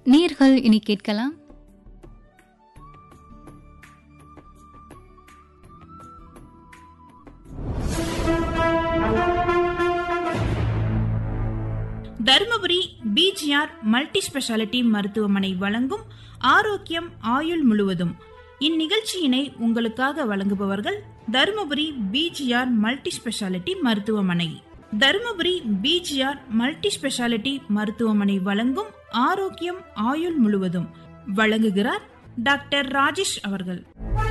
நேர்கள் இனி கேட்கலாம் தருமபுரி பிஜிஆர் மல்டி ஸ்பெஷாலிட்டி மருத்துவமனை வழங்கும் ஆரோக்கியம் ஆயுள் முழுவதும் இந்நிகழ்ச்சியினை உங்களுக்காக வழங்குபவர்கள் தருமபுரி பிஜிஆர் மல்டி ஸ்பெஷாலிட்டி மருத்துவமனை தருமபுரி பிஜிஆர் மல்டி ஸ்பெஷாலிட்டி மருத்துவமனை வழங்கும் ஆரோக்கியம் ஆயுள் முழுவதும் வழங்குகிறார் டாக்டர் ராஜேஷ் அவர்கள்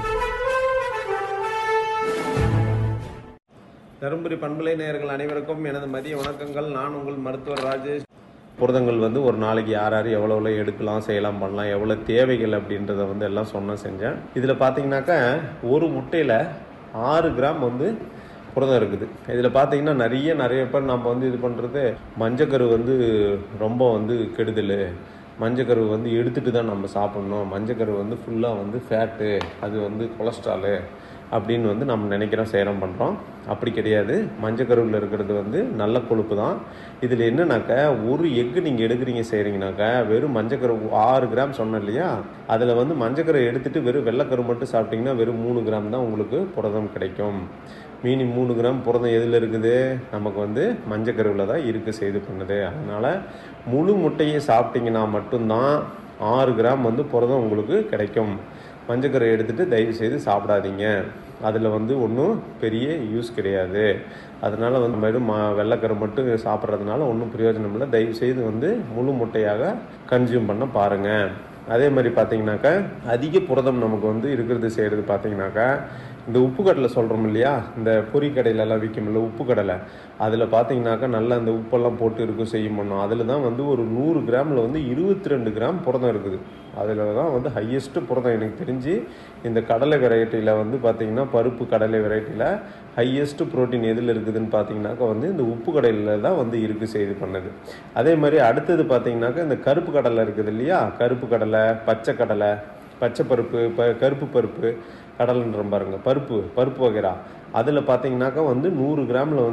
தருமபுரி பண்பலை நேயர்கள் அனைவருக்கும் எனது மதிய வணக்கங்கள் நான் உங்கள் மருத்துவர் ராஜேஷ் புரதங்கள் வந்து ஒரு நாளைக்கு யார் யார் எவ்வளோ எவ்வளோ எடுக்கலாம் செய்யலாம் பண்ணலாம் எவ்வளோ தேவைகள் அப்படின்றத வந்து எல்லாம் சொன்ன செஞ்சேன் இதில் பார்த்தீங்கன்னாக்கா ஒரு முட்டையில் ஆறு கிராம் வந்து புரதம் இருக்குது இதில் பார்த்தீங்கன்னா நிறைய நிறைய பேர் நம்ம வந்து இது பண்ணுறது மஞ்சக்கரு வந்து ரொம்ப வந்து கெடுதல் மஞ்சக்கரு வந்து எடுத்துட்டு தான் நம்ம சாப்பிட்ணும் மஞ்சக்கரு வந்து ஃபுல்லாக வந்து ஃபேட்டு அது வந்து கொலஸ்ட்ராலு அப்படின்னு வந்து நம்ம நினைக்கிறோம் சேரம் பண்ணுறோம் அப்படி கிடையாது மஞ்சக்கருவில் இருக்கிறது வந்து நல்ல கொழுப்பு தான் இதில் என்னன்னாக்கா ஒரு எக்கு நீங்கள் எடுக்கிறீங்க செய்கிறீங்கனாக்கா வெறும் மஞ்சக்கரு ஆறு கிராம் சொன்னேன் இல்லையா அதில் வந்து மஞ்சக்கரை எடுத்துட்டு வெறும் வெள்ளைக்கரு மட்டும் சாப்பிட்டீங்கன்னா வெறும் மூணு கிராம் தான் உங்களுக்கு புரதம் கிடைக்கும் மீனி மூணு கிராம் புரதம் எதில் இருக்குது நமக்கு வந்து மஞ்சக்கருவில் தான் இருக்கு செய்து பண்ணுது அதனால் முழு முட்டையை சாப்பிட்டீங்கன்னா மட்டும்தான் ஆறு கிராம் வந்து புரதம் உங்களுக்கு கிடைக்கும் மஞ்சக்கரை எடுத்துகிட்டு தயவு செய்து சாப்பிடாதீங்க அதில் வந்து ஒன்றும் பெரிய யூஸ் கிடையாது அதனால் வந்து வெறும் மா வெள்ளைக்கரு மட்டும் சாப்பிட்றதுனால ஒன்றும் பிரயோஜனம் இல்லை தயவு செய்து வந்து முழு முட்டையாக கன்சியூம் பண்ண பாருங்கள் அதே மாதிரி பார்த்தீங்கன்னாக்கா அதிக புரதம் நமக்கு வந்து இருக்கிறது செய்கிறது பார்த்தீங்கன்னாக்கா இந்த உப்பு கடலை சொல்கிறோம் இல்லையா இந்த பொரி கடையிலலாம் விற்கும்ல உப்பு கடலை அதில் பார்த்தீங்கன்னாக்கா நல்லா அந்த உப்பெல்லாம் போட்டு இருக்கும் செய்யும் பண்ணோம் அதில் தான் வந்து ஒரு நூறு கிராமில் வந்து இருபத்தி ரெண்டு கிராம் புரதம் இருக்குது அதில் தான் வந்து ஹையஸ்ட்டு புரதம் எனக்கு தெரிஞ்சு இந்த கடலை வெரைட்டியில் வந்து பார்த்தீங்கன்னா பருப்பு கடலை வெரைட்டியில் ஹையஸ்ட் புரோட்டீன் எதில் இருக்குதுன்னு பார்த்தீங்கன்னாக்கா வந்து இந்த உப்பு கடலையில் தான் வந்து இருக்கு செய்து பண்ணது அதே மாதிரி அடுத்தது பார்த்தீங்கன்னாக்கா இந்த கருப்பு கடலை இருக்குது இல்லையா கருப்பு கடலை பச்சை கடலை பச்சை பருப்பு ப கருப்பு பருப்பு கடலைன்ற பாருங்க பருப்பு பருப்பு வகைரா அதில் பார்த்தீங்கன்னாக்கா வந்து நூறு கிராமில் வந்து